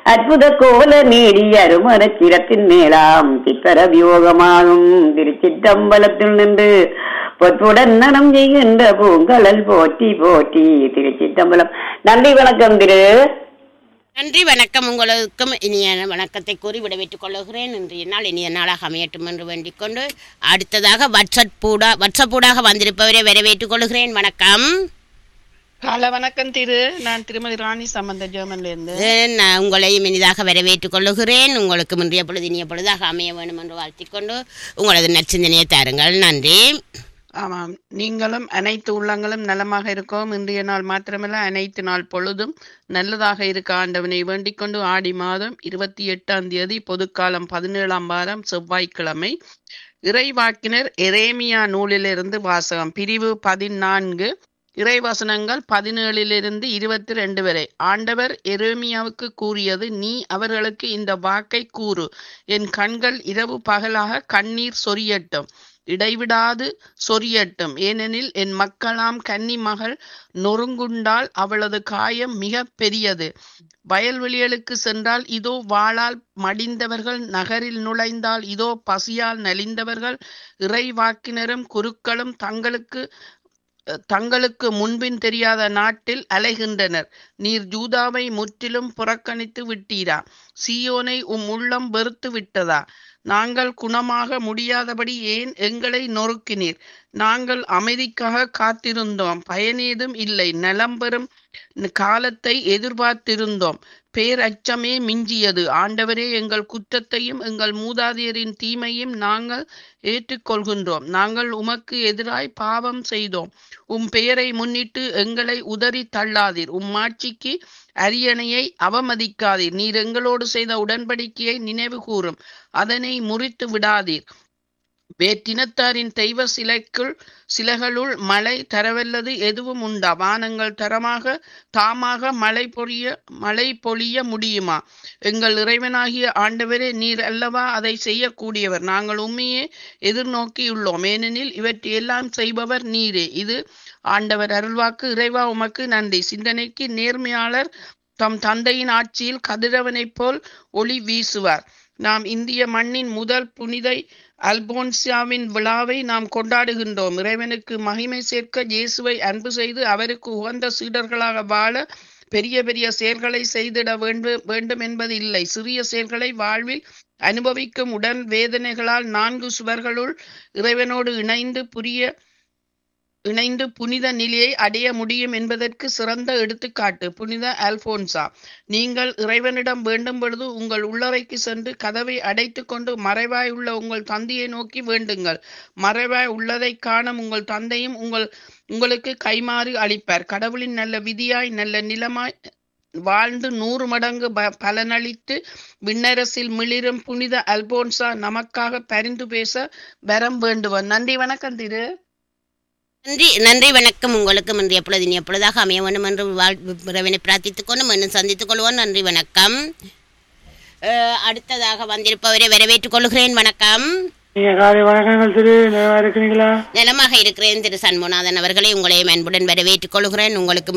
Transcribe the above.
அற்புத கோல நீடி அருமர சிரத்தின் மேலாம் சித்தர வியோகமாகும் திருச்சிற்றம்பலத்தில் நின்று பொற்புடன் நடம் செய்கின்ற பூங்கழல் போற்றி போற்றி திருச்சிற்றம்பலம் நன்றி வணக்கம் திரு நன்றி வணக்கம் உங்களுக்கும் இனிய வணக்கத்தை கூறி விடைபெற்றுக் கொள்ளுகிறேன் இன்றைய நாள் இனிய நாளாக அமையட்டும் என்று வேண்டிக் கொண்டு அடுத்ததாக வாட்ஸ்அப்பூடா வாட்ஸ்அப்பூடாக வந்திருப்பவரை வரவேற்றுக் கொள்கிறேன் வணக்கம் காலை வணக்கம் திரு நான் திருமதி ராணி சம்பந்த ஜெர்மன்ல இருந்து அஹ் நான் உங்களையும் இனிதாக வரவேற்றுக் கொள்ளுகிறேன் உங்களுக்கு முன்றைய பொழுது இனிய பொழுதாக அமைய வேண்டும் என்று வாழ்த்திக் கொண்டு உங்களது நற்சிந்தனையை தாருங்கள் நன்றி ஆமாம் நீங்களும் அனைத்து உள்ளங்களும் நலமாக இருக்கவும் இன்றைய நாள் மாத்திரமல்ல அனைத்து நாள் பொழுதும் நல்லதாக இருக்க ஆண்டவனை வேண்டிக் கொண்டு ஆடி மாதம் இருபத்தி எட்டாம் தேதி பொதுக்காலம் பதினேழாம் வாரம் செவ்வாய்க்கிழமை இறைவாக்கினர் எரேமியா நூலிலிருந்து வாசகம் பிரிவு பதினான்கு இறைவசனங்கள் பதினேழிலிருந்து இருபத்தி ரெண்டு வரை ஆண்டவர் எரேமியாவுக்கு கூறியது நீ அவர்களுக்கு இந்த வாக்கை கூறு என் கண்கள் இரவு பகலாக கண்ணீர் சொரியட்டும் இடைவிடாது சொரியட்டும் ஏனெனில் என் மக்களாம் கன்னி மகள் நொறுங்குண்டால் அவளது காயம் மிக பெரியது வயல்வெளிகளுக்கு சென்றால் இதோ வாளால் மடிந்தவர்கள் நகரில் நுழைந்தால் இதோ பசியால் நலிந்தவர்கள் இறைவாக்கினரும் குருக்களும் தங்களுக்கு தங்களுக்கு முன்பின் தெரியாத நாட்டில் அலைகின்றனர் நீர் ஜூதாவை முற்றிலும் புறக்கணித்து விட்டீரா சீயோனை உம் உள்ளம் வெறுத்து விட்டதா நாங்கள் குணமாக முடியாதபடி ஏன் எங்களை நொறுக்கினீர் நாங்கள் அமைதிக்காக காத்திருந்தோம் பயனேதும் இல்லை நலம் பெறும் காலத்தை எதிர்பார்த்திருந்தோம் பேரச்சமே மிஞ்சியது ஆண்டவரே எங்கள் குற்றத்தையும் எங்கள் மூதாதையரின் தீமையும் நாங்கள் ஏற்றுக்கொள்கின்றோம் நாங்கள் உமக்கு எதிராய் பாவம் செய்தோம் உம் பெயரை முன்னிட்டு எங்களை உதறி தள்ளாதீர் உம் ஆட்சிக்கு அரியணையை அவமதிக்காதீர் நீர் எங்களோடு செய்த உடன்படிக்கையை நினைவு கூறும் அதனை முறித்து விடாதீர் வேற்றினத்தாரின் தெய்வ சிலைக்குள் சிலைகளுள் மழை தரவல்லது எதுவும் உண்டா வானங்கள் தரமாக தாமாக மழை பொழிய மழை பொழிய முடியுமா எங்கள் இறைவனாகிய ஆண்டவரே நீர் அல்லவா அதை செய்யக்கூடியவர் நாங்கள் உண்மையே எதிர்நோக்கியுள்ளோம் ஏனெனில் இவற்றையெல்லாம் செய்பவர் நீரே இது ஆண்டவர் அருள்வாக்கு இறைவா உமக்கு நன்றி சிந்தனைக்கு நேர்மையாளர் தம் தந்தையின் ஆட்சியில் கதிரவனைப் போல் ஒளி வீசுவார் நாம் இந்திய மண்ணின் முதல் புனிதை அல்போன்சியாவின் விழாவை நாம் கொண்டாடுகின்றோம் இறைவனுக்கு மகிமை சேர்க்க இயேசுவை அன்பு செய்து அவருக்கு உகந்த சீடர்களாக வாழ பெரிய பெரிய செயல்களை செய்திட வேண்டும் வேண்டும் என்பது இல்லை சிறிய செயல்களை வாழ்வில் அனுபவிக்கும் உடன் வேதனைகளால் நான்கு சுவர்களுள் இறைவனோடு இணைந்து புரிய இணைந்து புனித நிலையை அடைய முடியும் என்பதற்கு சிறந்த எடுத்துக்காட்டு புனித அல்போன்சா நீங்கள் இறைவனிடம் வேண்டும் பொழுது உங்கள் உள்ளறைக்கு சென்று கதவை அடைத்து கொண்டு மறைவாய் உள்ள உங்கள் தந்தையை நோக்கி வேண்டுங்கள் மறைவாய் உள்ளதை காணும் உங்கள் தந்தையும் உங்கள் உங்களுக்கு கைமாறு அளிப்பார் கடவுளின் நல்ல விதியாய் நல்ல நிலமாய் வாழ்ந்து நூறு மடங்கு ப பலனளித்து விண்ணரசில் மிளிரும் புனித அல்போன்சா நமக்காக பரிந்து பேச வரம் வேண்டுவன் நன்றி வணக்கம் திரு நன்றி நன்றி வணக்கம் உங்களுக்கு இன்றைய பொழுது இனிய பொழுதாக அமைய வேண்டும் என்று வாழ் இறைவனை பிரார்த்தித்துக் கொண்டு மீண்டும் சந்தித்துக் கொள்வோம் நன்றி வணக்கம் அஹ் அடுத்ததாக வந்திருப்பவரை வரவேற்றுக் கொள்கிறேன் வணக்கம் நீங்க காலை வணக்கங்கள் திரு நல்லா இருக்கிறீங்களா நலமாக இருக்கிறேன் திரு சண்முகநாதன் அவர்களை உங்களையும் அன்புடன் வரவேற்றுக் கொள்கிறேன் உங்களுக்கு